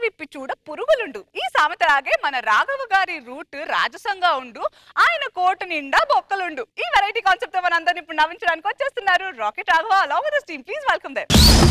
విప్పి చూడ పురుగులుండు ఈ సామెతలాగే మన రాఘవ గారి రూట్ రాజసంగా ఉండు ఆయన కోటు నిండా బొక్కలుండు ఈ వెరైటీ కాన్సెప్ట్ తో మనందరిని ఇప్పుడు నవ్వించడానికి వచ్చేస్తున్నారు Rocket Raghava along with team please welcome there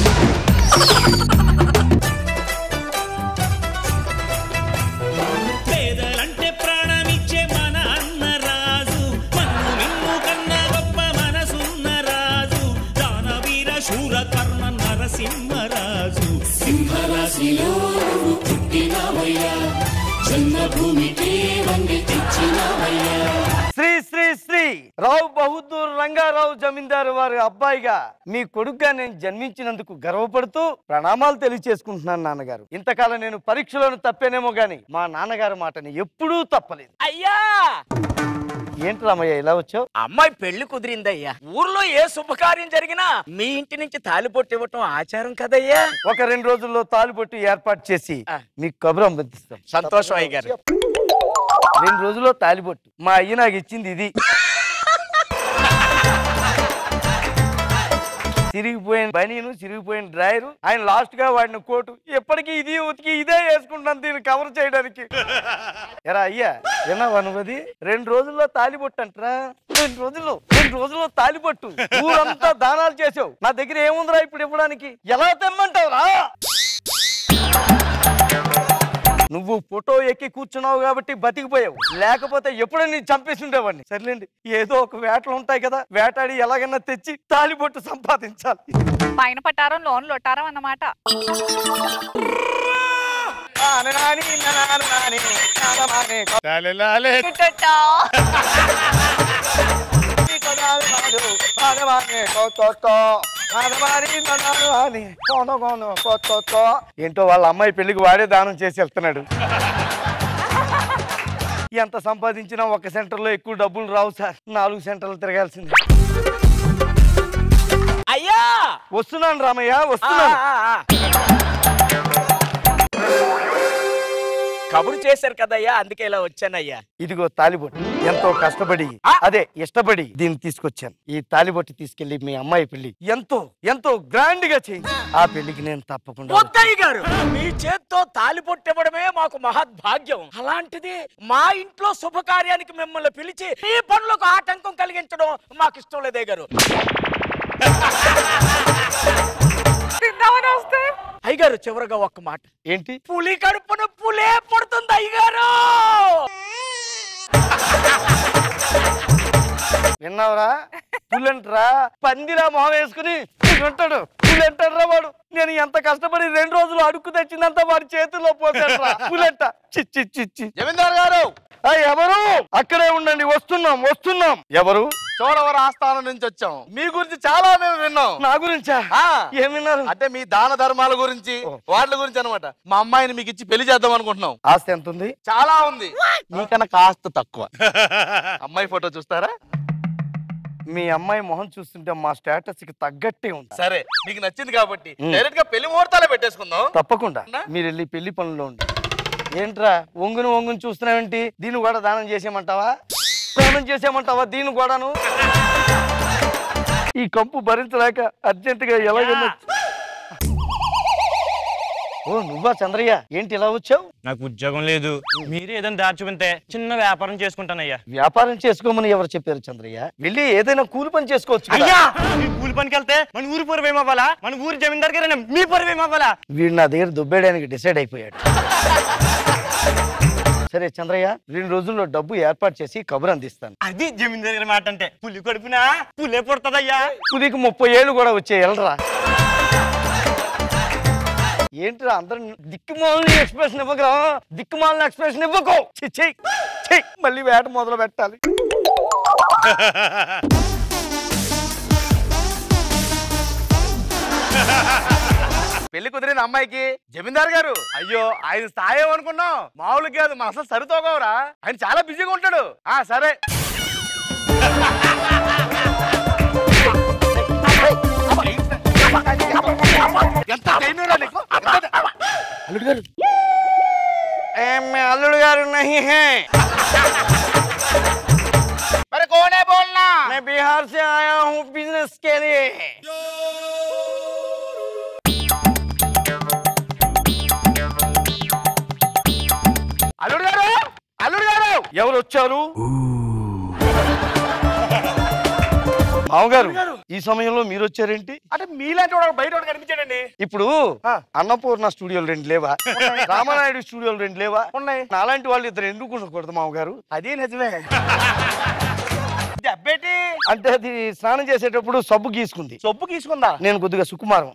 పేదలంటే ప్రాణమిచ్చే మన అన్న రాజు మన్ను మిన్ను కన్న గొప్ప మనసున్న రాజు దానవీర శూర కర్ణ నరసింహరాజు సింహరాశిలో నువ్వు పుట్టినవయ్యా జన్మభూమికి వండి తెచ్చినవయ్యా శ్రీ శ్రీ శ్రీ రావు బహదూర్ రంగారావు జమీందారు వారి అబ్బాయిగా మీ కొడుకుగా నేను జన్మించినందుకు గర్వపడుతూ ప్రణామాలు తెలియచేసుకుంటున్నాను నాన్నగారు ఇంతకాలం నేను పరీక్షలను తప్పేనేమో గాని మా నాన్నగారి మాటని ఎప్పుడూ తప్పలేదు అయ్యా ఏంటి రామయ్య ఇలా వచ్చావు అమ్మాయి పెళ్లి కుదిరిందయ్యా ఊర్లో ఏ శుభకార్యం జరిగినా మీ ఇంటి నుంచి తాలిపొట్టు ఇవ్వటం ఆచారం కదయ్యా ఒక రెండు రోజుల్లో తాలిబొట్టు ఏర్పాటు చేసి ఆ. మీకు కబురు అందిస్తాం సంతోషం అయ్య గారు రెండు రోజుల్లో తాలిబొట్టు మా అయ్య నాకు ఇచ్చింది ఇది చిరిగిపోయిన బనీను చిరిగిపోయిన డ్రాయరు ఆయన లాస్ట్ గా వాడిన కోటు ఎప్పటికీ ఇది ఉతికి ఇదే వేసుకుంటాను దీన్ని కవర్ చేయడానికి ఎరా అయ్యా విన్నావా నువ్వు అది రెండు రోజుల్లో తాలిబొట్టు అంటరా రెండు రోజుల్లో రెండు రోజుల్లో తాలిబొట్టు ఊరంతా దానాలు చేసావు నా దగ్గర ఏముందిరా ఇప్పుడు ఇవ్వడానికి ఎలా తెమ్మంటావురా నువ్వు ఫోటో ఎక్కి కూర్చున్నావు కాబట్టి బతికిపోయావు లేకపోతే ఎప్పుడో నేను చంపేసి ఉండేవాడిని సర్లేండి ఏదో ఒక వేటలు ఉంటాయి కదా వేటాడి ఎలాగైనా తెచ్చి తాలిబొట్టు సంపాదించాలి పైన పట్టారం లోన్ లొట్టారం అన్నమాట నాని, నాని, నాని, నాని, నానమానే, టుటటా. కొనాలి నాడు, నానమానే, కొత్తొత్తో, నానమాని, నానమాని, కొన, కొన, కొత్తొత్తో. ఏంటో వాళ్ళ అమ్మాయి పెళ్లికి వాడే దానం చేసి వెళ్తున్నాడు ఎంత సంపాదించినా ఒక సెంటర్లో ఎక్కువ డబ్బులు రావు సార్ నాలుగు సెంటర్లు తిరగాల్సింది అయ్యా వస్తున్నాను రామయ్య ఆ, వస్తున్నాను ఆ, ఆ. కబురు చేశారు కదయ్యా అందుకే ఇలా వచ్చానయ్యా ఇదిగో తాలిబొట్టు ఎంతో కష్టపడి ఆ! అదే ఇష్టపడి దీన్ని తీసుకొచ్చాను ఈ తాలిబొట్టు తీసుకెళ్లి మీ అమ్మాయి పెళ్లి ఎంతో ఎంతో గ్రాండ్ గా చేయించి ఆ పెళ్లికి నేను తప్పకుండా ముత్తయ్య గారు మీ చేత్తో తాలి పొట్టివ్వడమే మాకు మహద్భాగ్యం అలాంటిది మా ఇంట్లో శుభకార్యానికి మిమ్మల్ని పిలిచి ఈ పనులకు ఆటంకం కలిగించడం మాకు ఇష్టం లేదే గారు తిందామని వస్తే అయ్యగారు చివరగా ఒక్క మాట ఏంటి పులి కడుపున పులే పడుతుంది అయ్యగారు విన్నావురా పులంటరా పందిరా మొహం వేసుకుని అంటాడు పులంటాడు రా వాడు నేను ఎంత కష్టపడి రెండు రోజులు అడుక్కు తెచ్చిందంతా వాడి చేతుల్లో పోతాడు పులంట చిచ్చి చిచ్చి జమీందార్ గారు ఆ, ఎవరు అక్కడే ఉండండి వస్తున్నాం వస్తున్నాం ఎవరు చోడవర ఆస్థానం నుంచి వచ్చాం మీ గురించి చాలా మేము విన్నాం నా గురించా ఆ, ఏం విన్నారు అంటే మీ దాన ధర్మాల గురించి ఓ. వాటి గురించి అన్నమాట మా అమ్మాయిని మీకు ఇచ్చి పెళ్లి చేద్దాం అనుకుంటున్నాం ఆస్తి ఎంత ఉంది చాలా ఉంది మీకన్నా కాస్త తక్కువ అమ్మాయి ఫోటో చూస్తారా మీ అమ్మాయి మొహం చూస్తుంటే మా స్టేటస్ కి తగ్గట్టే ఉంది సరే మీకు నచ్చింది కాబట్టి ఉమ్. డైరెక్ట్ గా పెళ్లి ముహూర్తాలే పెట్టేసుకుందాం తప్పకుండా మీరు వెళ్ళి పెళ్లి పనుల్లో ఉండి ఏంట్రా ఒంగుని ఒంగుని చూస్తున్నావేంటి దీన్ని కూడా దానం చేసేయమంటావా దానం చేసేయమంటావా దీన్ని కూడాను ఈ కంపు భరించలేక అర్జెంటుగా ఎలాగైనా ఓ నువ్వా చంద్రయ్య ఏంటి ఇలా వచ్చావు నాకు ఉద్యోగం లేదు మీరే ఏదైనా దారి చూపితే చిన్న వ్యాపారం చేసుకుంటానయ్యా వ్యాపారం చేసుకోమని ఎవరు చెప్పారు చంద్రయ్య వెళ్ళి ఏదైనా కూలి పని చేసుకోవచ్చు కదా. అయ్యా మీ కూలి పనికి వెళ్తే మన ఊరి పొరువు ఏమవ్వాలా మన ఊరి జమీందార్ గారు మీ పొరువు ఏమవ్వాలా వీడు నా దగ్గర దుబ్బేయడానికి డిసైడ్ అయిపోయాడు సరే చంద్రయ్య రెండు రోజుల్లో డబ్బు ఏర్పాటు చేసి కబురు అందిస్తాను అది జమీందార్ గారి మాట అంటే పులి కడుపునా పులే పుడుతుందయ్యా పులికి ముప్పై ఏళ్ళు కూడా వచ్చే వెళ్ళరా ఏంట్రా అందరు దిక్కుమాలని ఎక్స్ప్రెషన్ ఇవ్వగా దిక్కుమాలని ఎక్స్ప్రెషన్ ఇవ్వకో ఛీ, ఛీ, ఛీ, మళ్ళీ వేట మొదలు పెట్టాలి పెళ్లి కుదిరిన అమ్మాయికి జమీందార్ గారు అయ్యో ఆయన సాయం అనుకున్నాం మామూలు కాదు మన అసలు సరితోగవరా ఆయన చాలా బిజీగా ఉంటాడు ఆ సరే ఎంత టైం రా నీకు? ఎంత- అల్లుడు గారు ఏ, మే అల్లుడు గారు నహి హే మరి కోనే బోల్నా मैं बिहार से आया हूँ बिजनेस के लिए ఎవరు వచ్చారు మామగారు ఈ సమయంలో మీరు వచ్చారేంటి అంటే మీలాంటి వాడు బయట వాడు కనిపించాడండి ఇప్పుడు అన్నపూర్ణ స్టూడియోలు రెండు లేవా రామానాయుడు స్టూడియోలు రెండు లేవా ఉన్నాయి నాలాంటి వాళ్ళు ఇద్దరు ఎందుకు ఉండకూడదు మామగారు అదే నిజమే దెబ్బేటి అంటే అది స్నానం చేసేటప్పుడు సబ్బు గీసుకుంది సొప్పు తీసుకుందా నేను కొద్దిగా సుకుమారం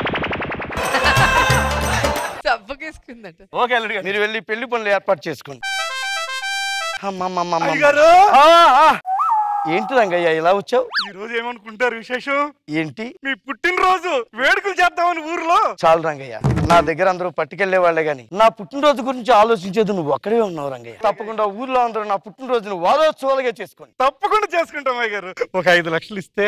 తప్పకేసుకుందట ఓకే అల్లుడు గారు మీరు వెళ్ళి పెళ్లి పనులు ఏర్పాటు చేసుకోండి అమ్మమ్మమ్మమ్మ. అయ్యగారు ఆ, ఆ. ఏంటి రంగయ్య ఇలా వచ్చావు ఈ రోజు ఏమనుకుంటారు విశేషం ఏంటి మీ పుట్టినరోజు వేడుకలు చేద్దామని ఊర్లో చాలు రంగయ్య నా దగ్గర అందరూ పట్టుకెళ్లే వాళ్ళే గాని నా పుట్టినరోజు గురించి ఆలోచించేది నువ్వు ఒక్కడే ఉన్నావు రంగయ్య తప్పకుండా ఊర్లో అందరూ నా పుట్టినరోజును వారోత్సవాలుగా చేసుకోండి తప్పకుండా చేసుకుంటాం అయ్య గారు ఒక ఐదు లక్షలు ఇస్తే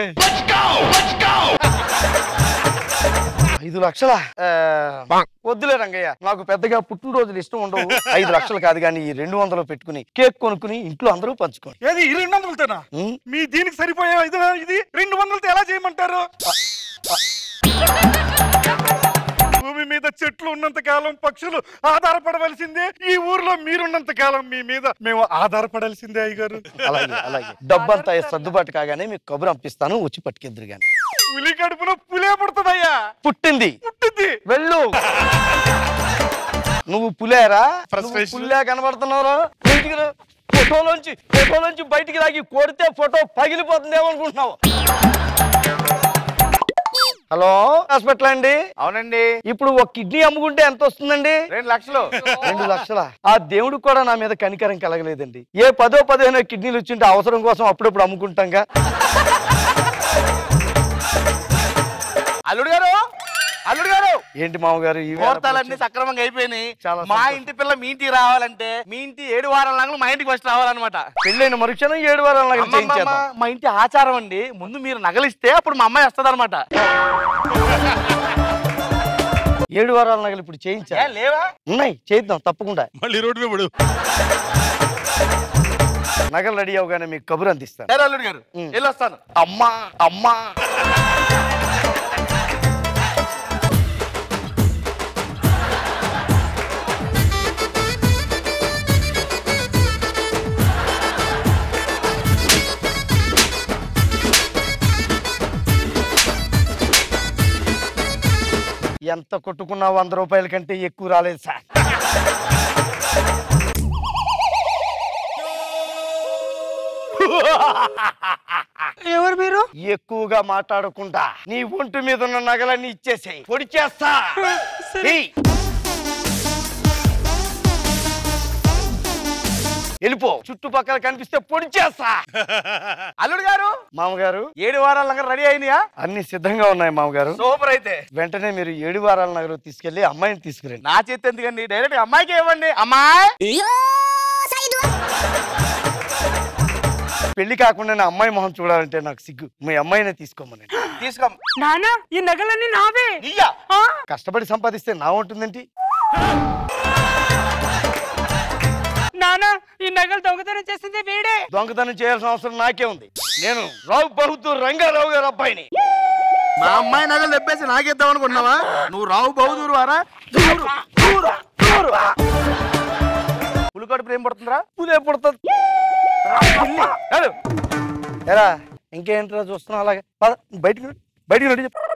ఐదు లక్షల వద్దులే రంగయ్య నాకు పెద్దగా పుట్టినరోజులు ఇష్టం ఉండవు ఐదు లక్షలు కాదు కానీ ఈ రెండు వందలు పెట్టుకుని కేక్ కొనుక్కుని ఇంట్లో అందరూ పంచుకోండి ఏది ఈ రెండు వందలతోనా ఉం? మీ దీనికి సరిపోయే ఐదు ఇది రెండు వందలతో ఎలా చేయమంటారు భూమి మీద చెట్లు ఉన్నంత కాలం పక్షులు ఆధారపడవలసిందే ఈ ఊర్లో మీరున్నంత కాలం మీ మీద మేము ఆధారపడాల్సిందే అయ్యగారు అలాగే అలాగే డబ్బంతా సర్దుబాటు కాగానే మీకు కబురు పంపిస్తాను వచ్చి పట్టుకెద్దరు గాని పులి కడుపున పులే పుడుతుందయ్యా పుట్టింది పుట్టింది వెళ్ళు నువ్వు పులేరా నువ్వు Frustration. పుల్లే కనబడుతున్నావురా బయటికి రా. ఫోటోలోంచి ఫోటోలోంచి బయటికి లాగి కొడితే ఫోటో పగిలిపోతుంది ఏమనుకుంటున్నావు హలో హాస్పిటల్ అండి అవునండి ఇప్పుడు ఒక కిడ్నీ అమ్ముకుంటే ఎంత వస్తుందండి రెండు లక్షలు రెండు లక్షల ఆ దేవుడు కూడా నా మీద కనికరం కలగలేదండి ఏ పదో పదిహేనో కిడ్నీలు వచ్చింటే అవసరం కోసం అప్పుడప్పుడు అమ్ముకుంటాంగా అల్లుడు గారు అల్లుడు గారు ఏంటి మామగారు ఈ వేళ ముహూర్తాలన్నీ సక్రమంగా అయిపోయినాయి చాలా మా సంతోషం. ఇంటి పిల్ల మీ ఇంటికి రావాలంటే మీ ఇంటి ఏడు వారాల నాగులు మా ఇంటికి ఫస్ట్ రావాలన్నమాట పెళ్ళైన మరుక్షణం ఏడు వారాల నగలు అమ్మమ్మమ్మ, చేయించేద్దాం మా ఇంటి ఆచారం అండి ముందు మీరు నగలిస్తే అప్పుడు మా అమ్మాయి వస్తుంది అనమాట ఏడు వారాల నగలు ఇప్పుడు చేయించాలి లేవా ఉన్నాయి చేద్దాం తప్పకుండా మళ్ళీ రోడ్డు మీద పడు నగలు రెడీ అవగానే మీకు కబురు అందిస్తాను సరే అల్లుడు గారు ఉం. వెళ్ళొస్తాను అమ్మా అమ్మా ఎంత కొట్టుకున్నా వంద రూపాయల కంటే ఎక్కువ రాలేదు సార్ ఎవరు మీరు ఎక్కువగా మాట్లాడకుండా నీ ఒంటి మీద ఉన్న నగలన్నీ ఇచ్చేసాయి పొడి చేస్తా ఏయ్. వెళ్ళిపో చుట్టుపక్కల కనిపిస్తే పొడి చేస్తా అల్లుడు గారు మామగారు ఏడు వారాల నగలు రెడీ అయినాయా అన్ని సిద్ధంగా ఉన్నాయి మామగారు సూపర్ అయితే వెంటనే మీరు ఏడు వారాల నగరు తీసుకెళ్లి అమ్మాయిని తీసుకురండి నా చేతి ఎందుకండి డైరెక్ట్ అమ్మాయికి ఇవ్వండి అమ్మాయి పెళ్లి కాకుండా నా అమ్మాయి మొహం చూడాలంటే నాకు సిగ్గు మీ అమ్మాయినే తీసుకోమని తీసుకో నానా ఈ నగలన్నీ నావే ఇయ్యా ఆ? కష్టపడి సంపాదిస్తే నా ఉంటుందేంటి నానా ఈ నగలు దొంగతనం చేసింది వీడే దొంగతనం చేయాల్సిన అవసరం నాకే ఉంది నేను రావు బహదూర్ రంగారావు గారు అబ్బాయిని మా అమ్మాయి నగలు తెప్పేసి నాకేద్దాం అనుకున్నావా నువ్వు రావు బహుదూరు వారా పులికడుపు ఏం పడుతుందిరా పూలే పుడుతుంది నడు. ఎరా ఇంకేంట్రా చూస్తున్నావు అలాగే పద, బయటికి నడు. బయటికి నడి చెప్పు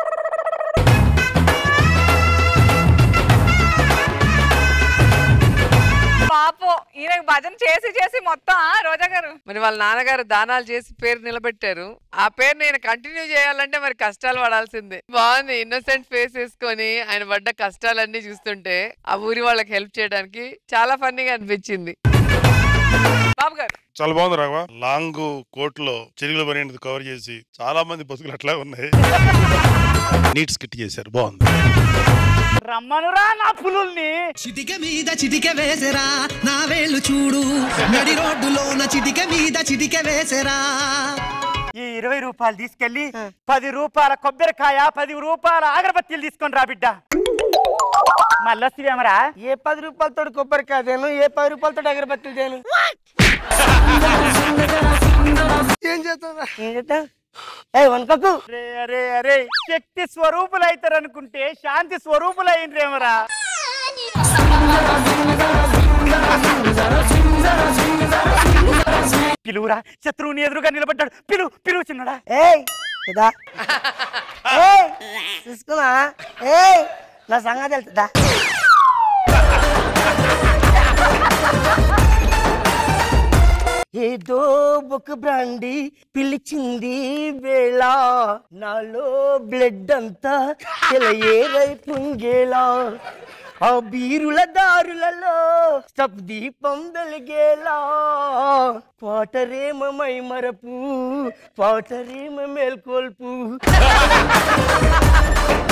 పాపం ఈయన భజన చేసి చేసి మొత్తం ఆ, రోజా గారు మరి వాళ్ళ నాన్నగారు దానాలు చేసి పేరు నిలబెట్టారు ఆ పేరు నేను కంటిన్యూ చేయాలంటే మరి కష్టాలు పడాల్సిందే బాగుంది ఇన్నోసెంట్ ఫేస్ వేసుకొని ఆయన పడ్డ కష్టాలన్నీ చూస్తుంటే ఆ ఊరి వాళ్ళకి హెల్ప్ చేయడానికి చాలా ఫన్నీగా అనిపించింది బాబు గారు చాలా బాగుంది రాఘవ లాంగ్ కోట్ లో చెరుగులు పని కవర్ చేసి చాలా మంది బతుకులు అట్లా ఉన్నాయి నీట్ స్కిట్ చేశారు బాగుంది రమ్మనురా నా పులుల్ని చిటిక మీద చిటిక వేసరా నా వేళ్ళు చూడు నడి రోడ్డులోన చిటిక మీద చిటిక వేసరా ఈ ఇరవై రూపాయలు తీసుకెళ్లి పది రూపాయల కొబ్బరికాయ పది రూపాయల అగరబత్తీలు తీసుకొని రా బిడ్డ మళ్ళొస్తివేమరా ఏ పది రూపాయలతో కొబ్బరికాయ తేను ఏ పది రూపాయలతో అగరబత్తులు తేను ఏం చేస్తావు ఏం చేస్తావు ఏ వనకకు అరే అరే అరే శక్తి స్వరూపులు అవుతారనుకుంటే శాంతి స్వరూపులు అయిండ్రేమరా Zara, zara, zara, zara, zara, zara, zara, zara, zara, పిలువురా శత్రువుని ఎదురుగా నిలబడ్డాడు పిలు పిలువు చిన్నడా ఏయ్ ఇదా ఏయ్ చూసుకున్నా ఏయ్ నా సంగతి తెలుస్తుందా ఏదో ఒక బ్రాండి పిలిచింది వేళ నాలో బ్లడ్ అంతా తెలయేరై పుంగేలా ఆ బీరుల దారులలో స్టప్ దీపం వెలిగేలా పాటరేమ మై మరపు పాటరేమ మేల్కొల్పు